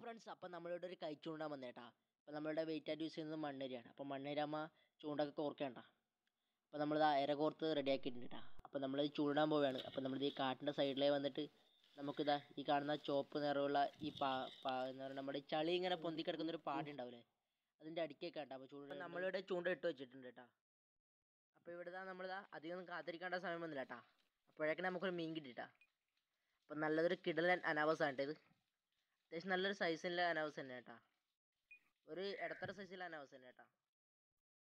friends അപ്പം നമ്മളിവിടെ ഒരു കൈ ചൂണ്ടാൻ വന്നേട്ടാ അപ്പം നമ്മളുടെ വെയിറ്റ് ആയിട്ട് യൂസ് ചെയ്യുന്നത് മണ്ണരിയാണ് അപ്പം മണ്ണരിയാകുമ്പോൾ ചൂണ്ടൊക്കെ കോർക്കേണ്ട അപ്പോൾ നമ്മളിതാ ഇര കോർത്ത് റെഡിയാക്കിയിട്ടുണ്ട് കേട്ടോ അപ്പോൾ നമ്മൾ ചൂണ്ടാൻ പോവുകയാണ് അപ്പോൾ നമ്മളിത് ഈ കാട്ടിൻ്റെ സൈഡിലേ വന്നിട്ട് നമുക്കിതാ ഈ കാണുന്ന ചുവപ്പ് നിറമുള്ള ഈ പാ പാ എന്ന് പറയുക നമ്മുടെ ഈ ചളി ഇങ്ങനെ പൊന്തി കിടക്കുന്ന ഒരു പാടി ഉണ്ടാവില്ലേ അതിൻ്റെ അടിക്കൊക്കെ കേട്ടോ അപ്പോൾ ചൂണ്ട നമ്മളിവിടെ ചൂണ്ട ഇട്ട് വെച്ചിട്ടുണ്ട് കേട്ടോ അപ്പോൾ ഇവിടെ ഇതാ നമ്മളിതാ അധികം കാത്തിരിക്കേണ്ട സമയം വന്നില്ല കേട്ടോ അപ്പോഴേക്കും നമുക്കൊരു മീൻ കിട്ടിട്ടാ അപ്പം നല്ലതൊരു കിടലൻ അനാവസാണ് കേട്ടോ ഇത് അത്യാവശ്യം നല്ലൊരു സൈസിലുള്ള അനാവസ് തന്നെ കേട്ടോ ഒരു ഇടത്തര സൈസിലെ അനാവസ് തന്നെ കേട്ടോ